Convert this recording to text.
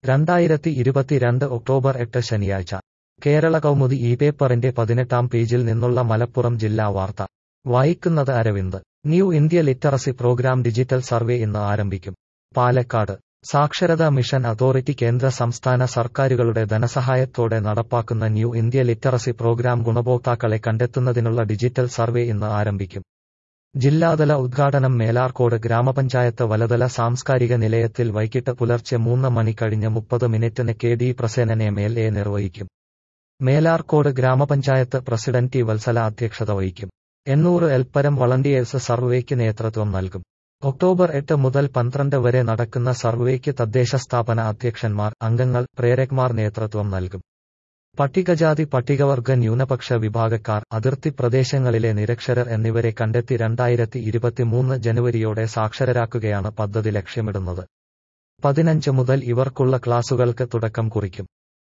രണ്ടായിരത്തി ഇരുപത്തിരണ്ട് ഒക്ടോബർ എട്ട് ശനിയാഴ്ച കേരള കൗമുദി ഈ പേപ്പറിന്റെ പതിനെട്ടാം പേജിൽ നിന്നുള്ള മലപ്പുറം ജില്ലാ വാർത്ത വായിക്കുന്നത് Aravind new India literacy programme digital survey ഇന്ന് ആരംഭിക്കും പാലക്കാട് സാക്ഷരതാ മിഷൻ അതോറിറ്റി കേന്ദ്ര സംസ്ഥാന സർക്കാരുകളുടെ ധനസഹായത്തോടെ നടപ്പാക്കുന്ന ന്യൂ ഇന്ത്യ ലിറ്ററസി പ്രോഗ്രാം ഗുണഭോക്താക്കളെ കണ്ടെത്തുന്നതിനുള്ള ഡിജിറ്റൽ സർവേ ഇന്ന് ആരംഭിക്കും ജില്ലാതല ഉദ്ഘാടനം മേലാർക്കോട് ഗ്രാമപഞ്ചായത്ത് വലതല സാംസ്കാരിക നിലയത്തിൽ വൈകിട്ട് പുലർച്ചെ മൂന്ന് മണി കഴിഞ്ഞ് മുപ്പത് മിനിറ്റിന് K D Prasenan M L A നിർവഹിക്കും മേലാർക്കോട് ഗ്രാമപഞ്ചായത്ത് പ്രസിഡന്റ് ടി വത്സല അധ്യക്ഷത വഹിക്കും എണ്ണൂറ് എൽപ്പരം വളണ്ടിയേഴ്സ് സർവേക്ക് നേതൃത്വം നൽകും ഒക്ടോബർ എട്ട് മുതൽ പന്ത്രണ്ട് വരെ നടക്കുന്ന സർവേക്ക് തദ്ദേശ സ്ഥാപന അധ്യക്ഷന്മാർ അംഗങ്ങൾ പ്രേരക്മാർ നേതൃത്വം നൽകും പട്ടികജാതി പട്ടികവർഗ ന്യൂനപക്ഷ വിഭാഗക്കാർ അതിർത്തി പ്രദേശങ്ങളിലെ നിരക്ഷരർ എന്നിവരെ കണ്ടെത്തി രണ്ടായിരത്തി ഇരുപത്തിമൂന്ന് ജനുവരിയോടെ സാക്ഷരരാക്കുകയാണ് പദ്ധതി ലക്ഷ്യമിടുന്നത് പതിനഞ്ച് മുതൽ ഇവർക്കുള്ള ക്ലാസുകൾക്ക് തുടക്കം കുറിക്കും